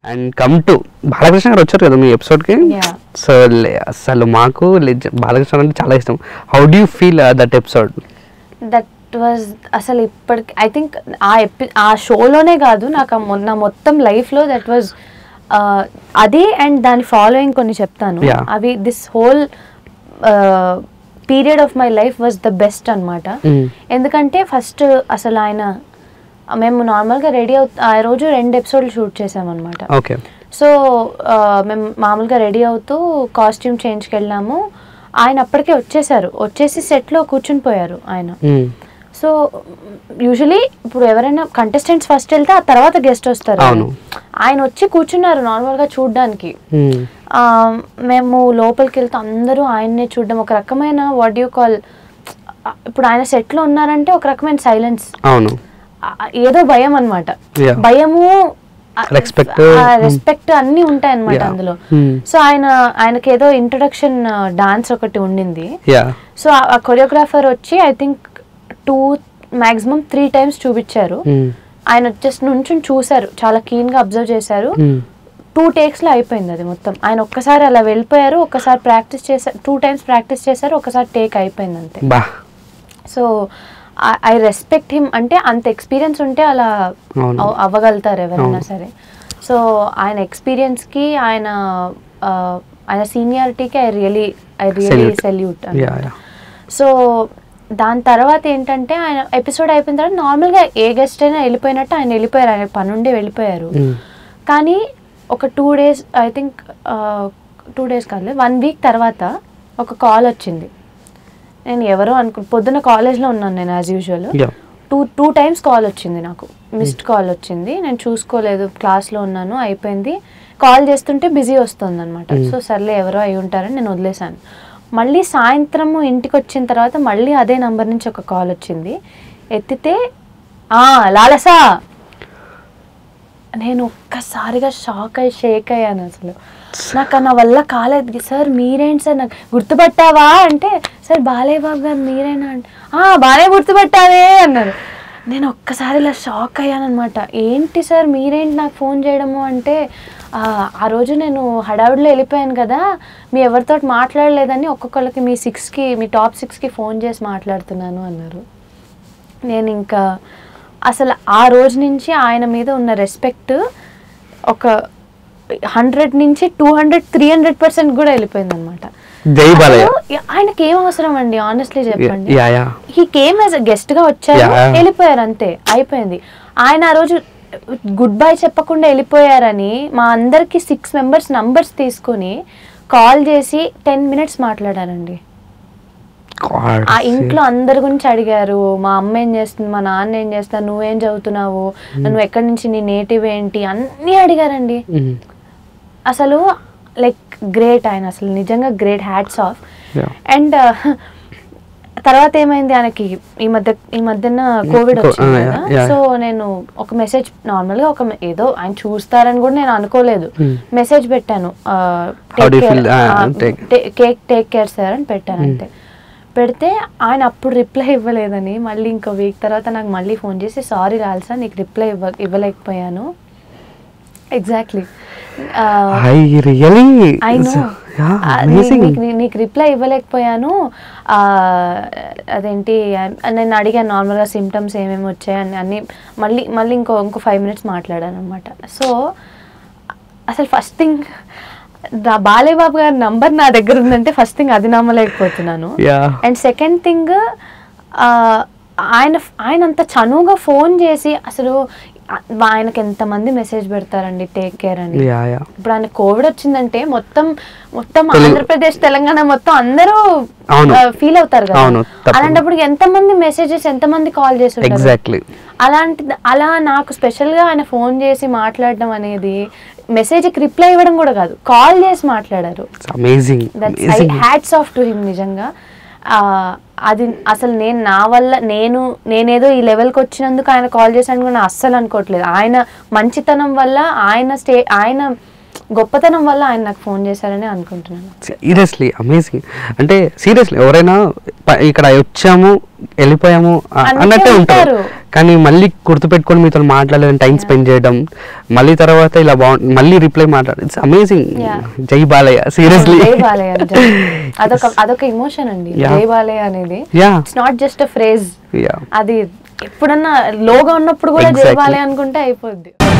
And come to Balakrishna గారు వచ్చారు కదా మీ ఎపిసోడ్కి Yeah. సో అసలు మాకు legend- బాలకృష్ణ అంటే చాలా ఇష్టం how do feel that episode that was అసలు ఇప్పటికి ఐ థింక్ ఆ ఎపి ఆ షోలోనే కాదు నాకు ఆ మొన్న మొత్తం లైఫ్లో దట్ వాజ్ అది అండ్ దాని ఫాలోయింగ్ కొన్ని చెప్తాను Yeah. అవి this whole period of my life was the best అనమాట Mm. ఎందుకంటే ఫస్ట్ అసలు ఆయన మేము నార్మల్గా రెడీ అవు ఆ రోజు రెండు ఎపిసోడ్లు షూట్ చేసామన్నమాట ఓకే సో ఆ, మేము మామూలుగా రెడీ అవుతూ కాస్ట్యూమ్ చేంజ్కి వెళ్ళాము ఆయన అప్పటికే వచ్చేసారు వచ్చేసి సెట్లో కూర్చుని పోయారు ఆయన సో యూజువలీ ఇప్పుడు ఎవరైనా కంటెస్టెంట్స్ ఫస్ట్ వెళ్తే ఆ తర్వాత గెస్ట్ వస్తారు అవును. ఆయన వచ్చి కూర్చున్నారు నార్మల్గా చూడడానికి ఆ, మేము లోపలికి వెళ్తే అందరూ ఆయన్నే చూడడం ఒక రకమైన వాట్ యూ కాల్ ఇప్పుడు ఆయన సెట్లో ఉన్నారంటే ఒక రకమైన సైలెన్స్ అవును ఏదో భయం అన్నమాట Yeah. భయము Respect. రెస్పెక్ట్ అన్ని ఉంటాయి అన్నమాట Yeah. అందులో Hmm. సో ఆయన ఆయనకి ఏదో ఇంట్రొడక్షన్ డాన్స్ ఒకటి ఉండింది యా సో ఆ కొరియోగ్రాఫర్ వచ్చి I think two maximum three times చూపించారు ఆయన జస్ట్ నుంచుని చూశారు చాలా keen గా అబ్జర్వ్ చేశారు టూ టేక్స్లో అయిపోయింది అది మొత్తం ఆయన ఒక్కసారి అలా వెళ్ళిపోయారు ఒక్కసారి ప్రాక్టీస్ చేశారు టూ టైమ్స్ ప్రాక్టీస్ చేశారు ఒకసారి టేక్ అయిపోయింది అంతే బా సో ఐ రెస్పెక్ట్ హిమ్ అంటే అంత ఎక్స్పీరియన్స్ ఉంటే అలా అవును. అవ్- అవ్వగలుగుతారు ఎవరైనా అవును. సరే సో ఆయన ఎక్స్పీరియన్స్కి ఆయన ఆ, ఆయన సీనియారిటీకి I really I really Salute. Salute yeah yeah so దాని తర్వాత ఏంటంటే ఆయన ఎపిసోడ్ అయిపోయిన తర్వాత నార్మల్గా ఏ గెస్ట్ అయినా వెళ్ళిపోయినట్టు ఆయన వెళ్ళిపోయారు ఆయన పనుండి వెళ్ళిపోయారు కానీ ఒక two days I think two days కాదు వన్ వీక్ తర్వాత ఒక కాల్ వచ్చింది నేను ఎవరో అనుకు పొద్దున కాలేజ్లో ఉన్నాను నేను as usual yeah two two times call వచ్చింది నాకు మిస్డ్ కాల్ వచ్చింది నేను చూసుకోలేదు క్లాస్లో ఉన్నాను అయిపోయింది కాల్ చేస్తుంటే బిజీ వస్తుంది అనమాట సో సర్లే ఎవరో అయి ఉంటారని నేను వదిలేశాను మళ్ళీ సాయంత్రము ఇంటికి వచ్చిన తర్వాత మళ్ళీ అదే నంబర్ నుంచి ఒక కాల్ వచ్చింది ఎత్తితే "ఆ, లాలసా నేను ఒక్కసారిగా షాక్ అయి షేక్ అయ్యాను అసలు నాకు నా వల్ల కాలేదు సార్ మీరేంటి సార్ నాకు గుర్తుపట్టావా అంటే సార్ బాలయ్య బాబు గారు మీరేనా అంటే "ఆ, బాగానే గుర్తుపట్టావే అన్నారు నేను ఒక్కసారి ఇలా షాక్ అయ్యాను అనమాట ఏంటి సార్ మీరేంటి నాకు ఫోన్ చేయడము అంటే "ఆ, ఆ రోజు నేను హడావుడిలో వెళ్ళిపోయాను కదా మీ ఎవరితో మాట్లాడలేదని ఒక్కొక్కరికి మీ సిక్స్కి మీ టాప్ సిక్స్కి ఫోన్ చేసి మాట్లాడుతున్నాను అన్నారు నేను ఇంకా అసలు ఆ రోజు నుంచి ఆయన మీద ఉన్న రెస్పెక్ట్ ఒక హండ్రెడ్ నుంచి two hundred three hundred percent కూడా వెళ్ళిపోయింది అనమాట జై బాలయ్య ఆయనకి ఏం అవసరం అండి ఆనెస్ట్లీ చెప్పండి yeah yeah he came as guest గా వచ్చారు Yeah. వెళ్ళిపోయారు అంతే అయిపోయింది ఆయన ఆ రోజు గుడ్ బై చెప్పకుండా వెళ్ళిపోయారని మా అందరికి సిక్స్ మెంబర్స్ నంబర్స్ తీసుకుని కాల్ చేసి టెన్ మినిట్స్ మాట్లాడారండి God. ఆ ఇంట్లో అందరి గురించి అడిగారు మా అమ్మ ఏం చేస్తుంది మా నాన్న ఏం చేస్తారు నువ్వేం చదువుతున్నావు నువ్వు ఎక్కడి నుంచి నీ నేటివ్ ఏంటి అన్నీ అడిగారండి Mm. అసలు లైక్ గ్రేట్ ఆయన అసలు నిజంగా great hats off Yeah. And తర్వాత ఏమైంది ఆయనకి ఈ మధ్య ఈ మధ్యన కోవిడ్ Co- వచ్చింది ah, కదా yeah, yeah. సో నేను ఒక మెసేజ్ నార్మల్గా ఒక me- ఏదో ఆయన చూస్తారని కూడా నేను అనుకోలేదు Hmm. మెసేజ్ పెట్టాను How do you feel? Ah, take- cake take care sir అని పెట్టాను అంతే పెడితే ఆయన అప్పుడు రిప్లై ఇవ్వలేదని మళ్ళీ ఇంకో వీక్ తర్వాత నాకు మళ్ళీ ఫోన్ చేసి సారీ రాల్సా నీకు రిప్లై ఇవ్వ ఇవ్వలేకపోయాను exactly I really I know yeah amazing నీకు రిప్లై ఇవ్వలేకపోయాను ఆ, అదేంటి ఆ, నేను అడిగాను నార్మల్గా సిమ్టమ్స్ ఏమేమి వచ్చాయని అన్ని మళ్ళీ మళ్ళీ ఇంకో ఇంకో ఫైవ్ మినిట్స్ మాట్లాడాను అనమాట సో అసలు ఫస్ట్ థింగ్ బాలయ్య బాబు గారి నంబర్ నా దగ్గర ఉందంటే ఫస్ట్ థింగ్ అది నమ్మలేకపోతున్నాను Yeah. అండ్ సెకండ్ థింగ్ ఆయన ఆయన అంత చనువుగా ఫోన్ చేసి అసలు ఆ- ఆయనకి ఎంతమంది మెసేజ్ పెడతారండి టేక్ కేర్ అని యా యా ఇప్పుడు ఆయన కోవిడ్ వచ్చిందంటే మొత్తం మొత్తం తెలుగు- ఆంధ్రప్రదేశ్ తెలంగాణ మొత్తం అందరూ అవును. ఫీల్ అవుతారు కదా అవును, తప్పకుండా. అలాంటప్పుడు ఎంతమంది మెసేజెస్ ఎంతమంది కాల్ చేసి ఉంటారు? ఎగ్జాక్ట్లీ అలాంటి అలా నాకు స్పెషల్ గా ఆయన ఫోన్ చేసి మాట్లాడడం అనేది మెసేజ్ కి రిప్లై ఇవ్వడం కూడా కాదు కాల్ చేసి మాట్లాడారు amazing that's I amazing hats off to him నిజంగా ఆ, అది అసలు నేను నా వల్ల నేను నేనేదో ఈ లెవెల్కి వచ్చినందుకు ఆయన కాల్ చేశాను కూడా నేను అస్సలు అనుకోవట్లేదు ఆయన మంచితనం వల్ల ఆయన స్టే ఆయన గొప్పతనం వల్ల ఆయన నాకు ఫోన్ చేశారని అనుకుంటున్నాను సీరియస్లీ అమేజింగ్ అంటే సీరియస్లీ ఎవరైనా ప- ఇక్కడ వచ్చాము వెళ్ళిపోయాము అ- అందుకే అన్నట్టే ఉంటారు ఉంటారు. కానీ మళ్ళీ గుర్తుపెట్టుకొని మీతో మాట్లాడడం టైం స్పెండ్ చేయడం మళ్ళీ తర్వాత ఇలా బాగుంది మళ్ళీ రిప్లై మాట్లాడడం ఇట్స్ అమేజింగ్ Yeah. జై బాలయ్య సీరియస్లీ జై బాలయ్య నిజంగా. అదొక అదొక ఎమోషన్ అండి Yeah. జై బాలయ్య అనేది Yeah. It's not just a phrase yeah అది ఎప్పుడన్నా లోగా ఉన్నప్పుడు కూడా జై Exactly. బాలయ్య అనుకుంటే అయిపోద్ది